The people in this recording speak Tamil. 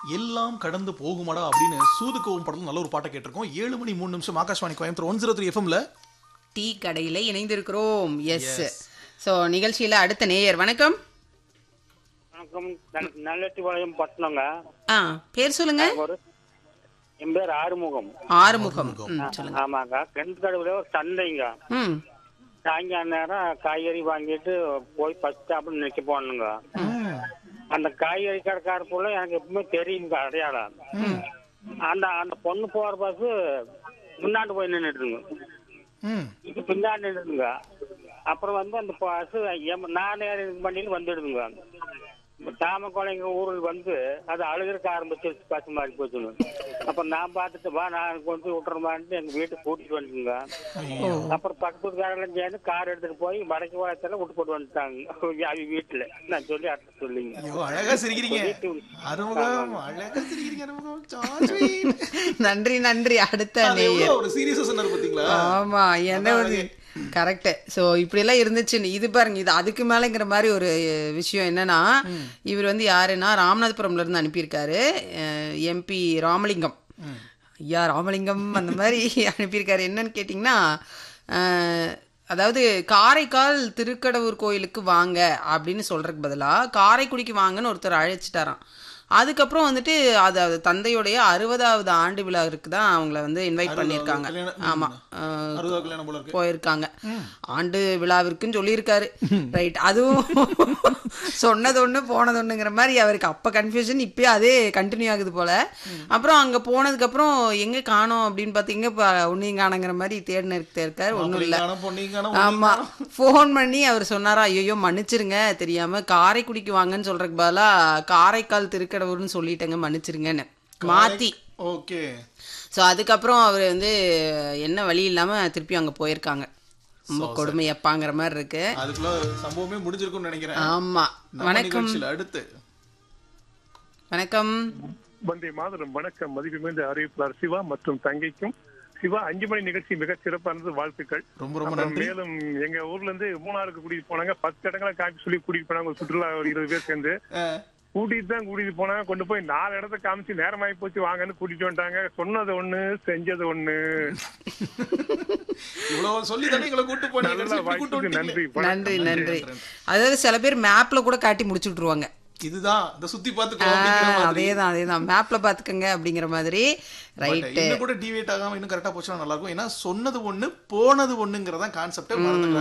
எல்லாம் கடந்து போகுமாடா அப்படின்னு சூதுக்கவும் படத்துல நல்ல ஒரு பாட்டை கேட்டிருக்கோம் ஏழு மணி மூணு நிமிஷம் Akashvani Coimbatore one zero three எஃப்எம்ல டீ கடையில இணைந்திருக்கிறோம் எஸ் சோ நிகழ்ச்சியில அடுத்த நேயர் வணக்கம் வணக்கம் நல்- நல்லட்டிபாளையம் பட்டணங்க ஆ பேர் சொல்லுங்க ஒரு என் பேர் ஆறுமுகம் ஆறுமுகம் ம், சொல்லுங்க ஆமாங்க கிணத்துக்கடவுல ஒரு சந்தைங்க ம் சாயங்கால நேரம் காய்கறி வாங்கிட்டு போய் பஸ் ஸ்டாப்ல நிக்க போகணுங்க அந்த காய்கறி கடைக்கார போல எனக்கு எப்பவுமே தெரியுங்க அடையாளம் அந்த அந்த பொண்ணு போற பஸ் முன்னாடி போய் நின்றுட்டுங்க ம் இது பின்னாடி நின்றுங்க அப்புறம் வந்து அந்த பஸ் நான் பண்ணிட்டு வந்துடுதுங்க தாமக்கோளைங்க ஊரில் வந்து அது அழுகிறக்க ஆரம்பிச்சிருச்சு பஸ் மாதிரி போச்சுங்க அப்ப நான் பார்த்துட்டு வா நான் கொண்டு போய் விட்டுறமான்ட்டு எங்க வீட்டுக்கு கூட்டிட்டு வந்துட்டுங்க அப்புறம் பக்கத்து வீட்டுக்காரெல்லாம் சேர்ந்து கார் எடுத்துட்டு போய் வடக்கு வாரத்தில் விட்டு போட்டு வந்துட்டாங்க அவங்க வீட்டுல நான் சொல்லி அடுத்து சொல்லிங்க ஐயோ அழகா சிரிக்கிறீங்க அறுமுகம் அழகா சிரிக்கிறீங்க அறுமுகம் so sweet. நன்றி நன்றி அடுத்த அது நேயர் எவ்வளவு ஒரு சீரியஸா சொன்னாரு பாத்தீங்களா ஆமா என்ன ஒரு கரெக்ட் சோ இப்படி எல்லாம் இருந்துச்சு இது பாருங்க இது அதுக்கு மேலங்கிற மாதிரி ஒரு அஹ், விஷயம் என்னன்னா இவர் வந்து யாருன்னா ராமநாதபுரம்ல இருந்து அனுப்பியிருக்காரு எம்பி ராமலிங்கம் ஐயா ராமலிங்கம் அந்த மாதிரி அனுப்பியிருக்காரு என்னன்னு கேட்டிங்கன்னா அஹ், அதாவது காரைக்கால் திருக்கடவுர் கோயிலுக்கு வாங்க அப்படின்னு சொல்றதுக்கு பதிலா காரைக்குடிக்கு வாங்கன்னு ஒருத்தர் அழைச்சிட்டாராம் அதுக்கப்புறம் வந்துட்டு அது அது தந்தையுடைய அறுபதாவது ஆண்டு விழாவிற்கு தான் அவங்கள வந்து இன்வைட் பண்ணியிருக்காங்க கல்யாணம் ஆமா அஹ், அறுபதாவது கல்யாணம் போல இருக்கு போயிருக்காங்க ஆண்டு விழாவிற்குன்னு சொல்லியிருக்காரு ரைட் அதுவும் சொன்னது ஒண்ணு போனது ஒண்ணுங்கிற மாதிரி அவருக்கு அப்ப கன்ஃபியூஷன் இப்பயே அதே கண்டினியூ ஆகுது போல அப்புறம் அங்க போனதுக்கு அப்புறம் எங்க காணோம் அப்படின்னு பாத்தீங்க இப்ப ஒன்னையும் காணங்கிற மாதிரி தேடினருக்கு இருக்காரு ஒண்ணும் இல்ல மாப்பிள்ளைக்கான பொண்ணுக்கான ஆமா ஃபோன் பண்ணி அவர் சொன்னாரா ஐயோ மன்னிச்சிருங்க தெரியாம காரைக்குடிக்கு வாங்கன்னு சொல்றதுக்கு பதிலா காரைக்கால் திருக்கடவுர்னு சொல்லிட்டேங்க மன்னிச்சிருங்கன்னு மாத்தி ஓகே ஸோ அதுக்கப்புறம் அவர் வந்து என்ன வழி இல்லாம திருப்பி அங்க போயிருக்காங்க ரொம்ப கொடுமையப்பாங்கிற மாதிரி இருக்கு அதுக்குள்ள சம்பவமே முடிஞ்சிருக்கும்னு நினைக்கிறேன் ஆமா நம்ம வணக்கம் நிகழ்ச்சியில அடுத்து வணக்கம் வந்தே மாதரம் வணக்கம் மதிப்புமிகுந்த அறிவிப்பாளர் சிவா மற்றும் தங்கைக்கும் சிவா அஞ்சு மணி நிகழ்ச்சி மிக சிறப்பானது வாழ்த்துக்கள் ரொம்ப ரொம்ப அப்புறம் நன்றி மேலும் எங்க ஊர்ல இருந்து மூணாருக்கு கூட்டிட்டு போனாங்க பத்து இடங்களை காமிச்சு சொல்லி கூட்டிட்டு போனாங்க ஒரு சுற்றுலா ஒரு இருபது பேர் சேர்ந்து அஹ், கூட்டிட்டு தான் கூட்டிட்டு போனாங்க கொண்டு போய் நாலு இடத்த காமிச்சு நேரமாயி போச்சு வாங்கன்னு கூட்டிட்டு வந்துட்டாங்க சொன்னது ஒண்ணு செஞ்சது ஒண்ணு இவ்வளவு சொல்லி தானே எங்களை கூட்டு போனீங்க நல்ல கடைசியில இப்படி கூட்டு வாய்ப்புக்கு வந்துட்டீங்களே. நன்றி நன்றி நன்றி நன்றி. அதாவது சில பேர் மேப்ல கூட காட்டி முடிச்சு விட்டுருவாங்க இதுதான் இந்த சுத்தி பாத்துக்கோ அப்படிங்கிற மாதிரி அதேதான் அதேதான் மேப்ல பாத்துக்கங்க அப்படிங்கிற மாதிரி But ரைட்டு இன்னும் கூட டிவேட் ஆகாம இன்னும் கரெக்டா போச்சுன்னா நல்லா இருக்கும் ஏன்னா சொன்னது ஒண்ணு போனது ஒண்ணுங்கிறதான் கான்செப்டே மறந்துடுறாங்க